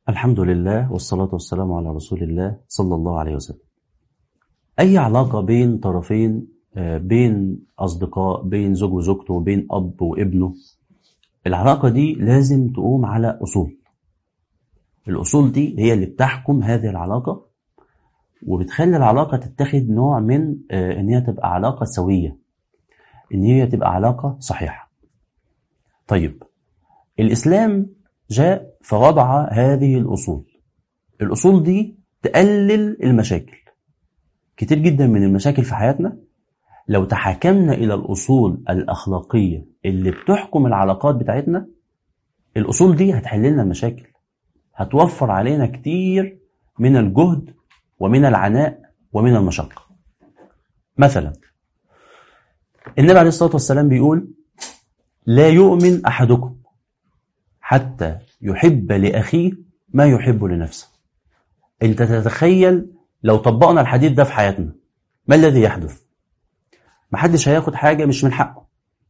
الحمد لله والصلاة والسلام على رسول الله صلى الله عليه وسلم أي علاقة بين طرفين آه، بين أصدقاء بين زوج وزوجته بين أب وابنه العلاقة دي لازم تقوم على أصول الأصول دي هي اللي بتحكم هذه العلاقة وبتخلي العلاقة تتخذ نوع من آه، إن هي تبقى علاقة سوية إن هي تبقى علاقة صحيحة طيب الإسلام جاء فوضع هذه الأصول الأصول دي تقلل المشاكل كتير جدا من المشاكل في حياتنا لو تحاكمنا إلى الأصول الأخلاقية اللي بتحكم العلاقات بتاعتنا الأصول دي هتحل لنا المشاكل هتوفر علينا كتير من الجهد ومن العناء ومن المشقة مثلا النبي عليه الصلاة والسلام بيقول لا يؤمن أحدكم حتى يحب لأخيه ما يحب لنفسه انت تتخيل لو طبقنا الحديث ده في حياتنا ما الذي يحدث محدش هياخد حاجة مش من حقه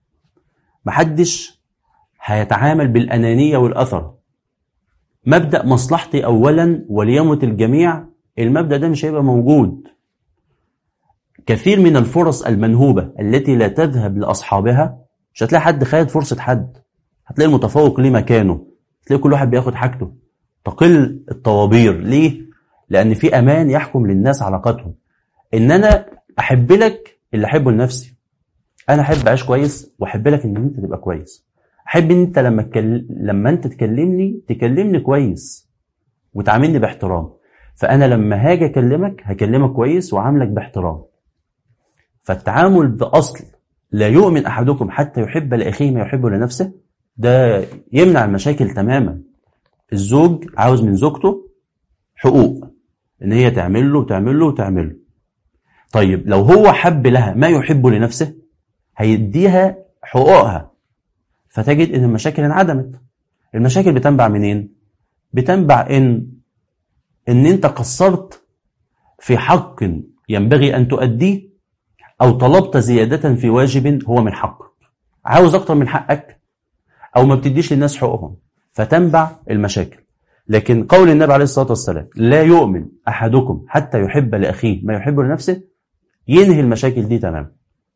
محدش هيتعامل بالأنانية والأثر مبدأ مصلحتي أولا وليمت الجميع المبدأ ده مش هيبقى موجود كثير من الفرص المنهوبة التي لا تذهب لأصحابها مش هتلاقي حد خد فرصة حد هتلاقي المتفوق ليه مكانه هتلاقي كل واحد بياخد حاجته تقل الطوابير ليه؟ لأن في أمان يحكم للناس علاقاتهم إن أنا أحب لك اللي أحبه لنفسي أنا أحب أعيش كويس وأحب لك إن أنت تبقى كويس أحب إن أنت لما تكل... لما أنت تكلمني تكلمني كويس وتعاملني باحترام فأنا لما هاجي أكلمك هكلمك كويس وعاملك باحترام فالتعامل بأصل لا يؤمن أحدكم حتى يحب لأخيه ما يحب لنفسه ده يمنع المشاكل تماما الزوج عاوز من زوجته حقوق ان هي تعمل له وتعمل له وتعمل له طيب لو هو حب لها ما يحب لنفسه هيديها حقوقها فتجد ان المشاكل انعدمت المشاكل بتنبع منين بتنبع ان ان انت قصرت في حق ينبغي ان تؤديه او طلبت زيادة في واجب هو من حقك عاوز اكتر من حقك او ما بتديش للناس حقوقهم فتنبع المشاكل لكن قول النبي عليه الصلاة والسلام لا يؤمن أحدكم حتى يحب لأخيه ما يحب لنفسه ينهي المشاكل دي تماما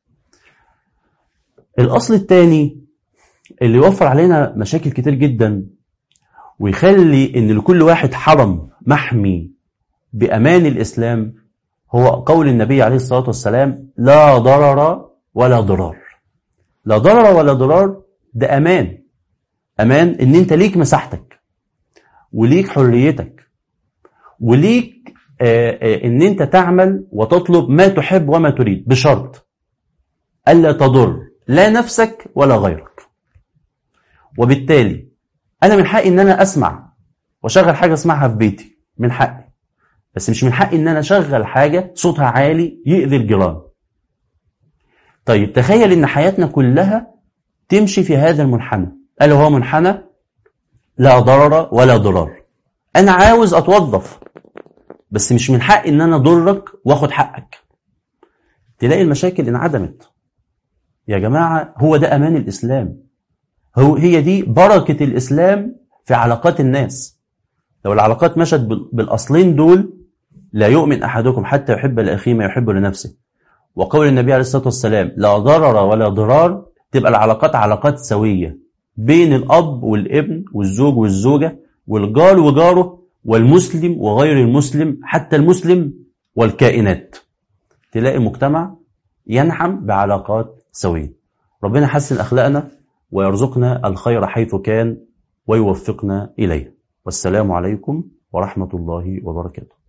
الأصل الثاني اللي يوفر علينا مشاكل كتير جدا ويخلي ان لكل واحد حرم محمي بأمان الإسلام هو قول النبي عليه الصلاة والسلام لا ضرر ولا ضرار لا ضرر ولا ضرار ده أمان أمان إن أنت ليك مساحتك وليك حريتك وليك آه، آه، إن أنت تعمل وتطلب ما تحب وما تريد بشرط ألا تضر لا نفسك ولا غيرك وبالتالي أنا من حقي إن أنا أسمع وأشغل حاجة أسمعها في بيتي من حقي بس مش من حقي إن أنا أشغل حاجة صوتها عالي يؤذي الجيران طيب تخيل إن حياتنا كلها تمشي في هذا المنحنى ألا هو منحنى لا ضرر ولا ضرار أنا عاوز أتوظف بس مش من حقي إن أنا أضرك وآخد حقك تلاقي المشاكل انعدمت يا جماعة هو ده أمان الإسلام هو هي دي بركة الإسلام في علاقات الناس لو العلاقات مشت بال- بالأصلين دول لا يؤمن أحدكم حتى يحب لأخيه ما يحب لنفسه وقول النبي عليه الصلاة والسلام لا ضرر ولا ضرار تبقى العلاقات علاقات سوية بين الأب والابن والزوج والزوجة والجار وجاره والمسلم وغير المسلم حتى المسلم والكائنات تلاقي مجتمع ينعم بعلاقات سوية ربنا حسن أخلاقنا ويرزقنا الخير حيث كان ويوفقنا إليه والسلام عليكم ورحمة الله وبركاته